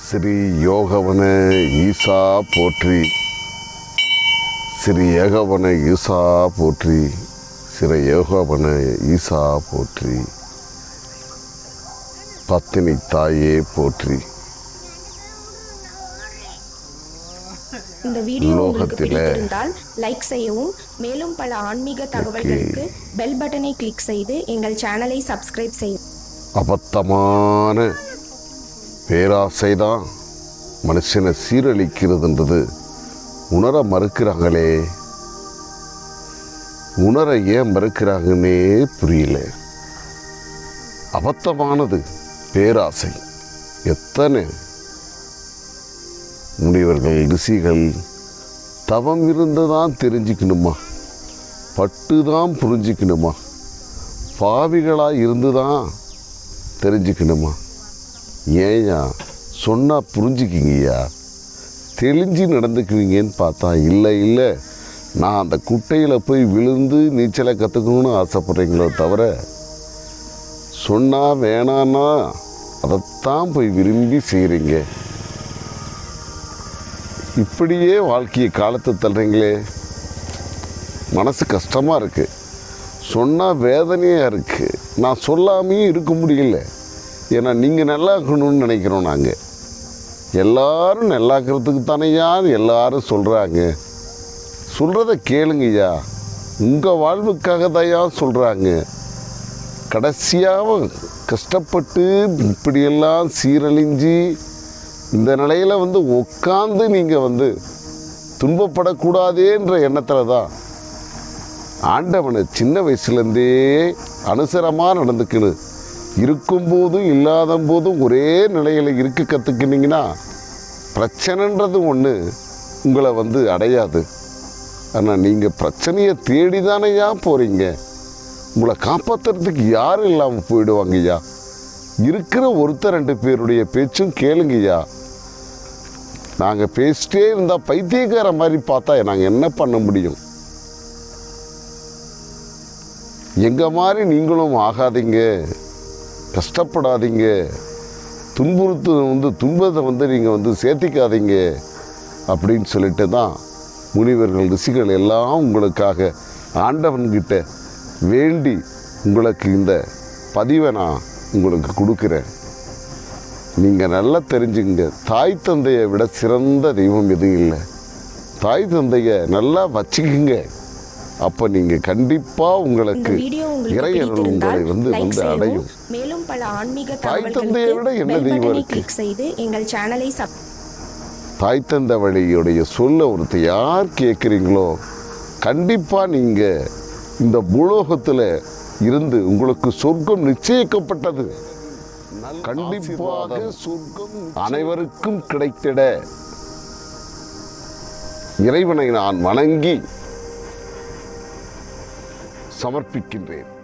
ஸ்ரீ யோகவன ஈசா போற்றி ஸ்ரீ ஏகவன ஈசா போற்றி ஸ்ரீ யோகவன ஈசா போற்றி பத்தினி தாயே போற்றி இந்த வீடியோ உங்களுக்கு லோகத்தில பிடித்திருந்தால் லைக் செய்யவும் மேலும் பல ஆன்மீக தகவல்களுக்கு பெல் பட்டனை கிளிக் செய்து எங்கள் சேனலை சப்ஸ்கிரைப் செய்யவும் அபத்தமான பேராசைதான் மனுஷனை சீரழிக்கிறதுன்றது உணர மறுக்கிறாங்களே உணர ஏன் மறுக்கிறாங்கன்னே புரியல அபத்தமானது பேராசை எத்தனை முனிவர்கள் ரிஷிகள் தவம் இருந்து தான் தெரிஞ்சுக்கணுமா பட்டு தான் புரிஞ்சிக்கணுமா பாவிகளாக இருந்து தான் தெரிஞ்சுக்கணுமா ஏன்யா சொன்னால் புரிஞ்சுக்கிங்கய்யா தெளிஞ்சு நடந்துக்குவீங்கன்னு பார்த்தா இல்லை இல்லை நான் அந்த குட்டையில் போய் விழுந்து நீச்சலை கற்றுக்கணும்னு ஆசைப்பட்றீங்களோ தவிர சொன்னால் வேணான்னா அதைத்தான் போய் விரும்பி செய்கிறீங்க இப்படியே வாழ்க்கையை காலத்தை தள்ளுறீங்களே மனசு கஷ்டமாக இருக்குது சொன்னால் வேதனையாக இருக்குது நான் சொல்லாமையும் இருக்க முடியல ஏன்னா நீங்கள் நல்லா இருக்கணும்னு நினைக்கிறோம் நாங்கள் எல்லாரும் நல்லாக்கிறதுக்கு தானேயா எல்லாரும் சொல்கிறாங்க சொல்கிறத கேளுங்கய்யா உங்கள் வாழ்வுக்காக தான்யா சொல்கிறாங்க கடைசியாக கஷ்டப்பட்டு இப்படியெல்லாம் சீரழிஞ்சு இந்த நிலையில் வந்து உட்காந்து நீங்கள் வந்து துன்பப்படக்கூடாதேன்ற எண்ணத்தில் தான் ஆண்டவனை சின்ன வயசுலேருந்தே அனுசரமாக நடந்துக்கணும் இருக்கும்போதும் இல்லாத போதும் ஒரே நிலையில் இருக்க கற்றுக்கினீங்கன்னா பிரச்சனைன்றது ஒன்று உங்களை வந்து அடையாது ஆனால் நீங்கள் பிரச்சனையை தேடி தானேயா போகிறீங்க உங்களை காப்பாற்றுறதுக்கு யாரும் இல்லாமல் போயிடுவாங்கய்யா இருக்கிற ஒருத்தர் ரெண்டு பேருடைய பேச்சும் கேளுங்கய்யா நாங்கள் பேசிட்டே இருந்தால் பைத்தியக்கார மாதிரி பார்த்தா நாங்கள் என்ன பண்ண முடியும் எங்க மாதிரி நீங்களும் ஆகாதீங்க கஷ்டப்படாதீங்க துன்புறுத்து வந்து துன்பத்தை வந்து நீங்கள் வந்து சேர்த்திக்காதீங்க அப்படின்னு சொல்லிட்டு தான் முனிவர்கள் ரிஷிகள் எல்லாம் உங்களுக்காக ஆண்டவன்கிட்ட வேண்டி உங்களுக்கு இந்த பதிவை நான் உங்களுக்கு கொடுக்குறேன் நீங்கள் நல்லா தெரிஞ்சுங்க தாய் தந்தையை விட சிறந்த தெய்வம் எதுவும் இல்லை தாய் தந்தையை நல்லா வச்சுக்குங்க அப்போ நீங்கள் கண்டிப்பாக இந்த உங்களுக்கு வீடியோ உங்களுக்கு இறையருள் உங்களை பிடித்திருந்தால் வந்து லைக் வந்து செய்யவும் அடையும் மேலும் பல ஆன்மீக தாய் தந்தையை விட தகவல்களுக்கு என்ன பெல் தெய்வம் பட்டனை இருக்கு? கிளிக் செய்து எங்கள் சேனலை சப் தாய் தந்த வழியுடைய சொல்ல ஒருத்தர் யார் கேட்குறீங்களோ கண்டிப்பாக நீங்கள் இந்த பூலோகத்தில் இருந்து உங்களுக்கு சொர்க்கம் நிச்சயிக்கப்பட்டது கண்டிப்பாக சொர்க்கம் அனைவருக்கும் கிடைத்திட இறைவனை நான் வணங்கி சமர்ப்பிக்கின்றேன்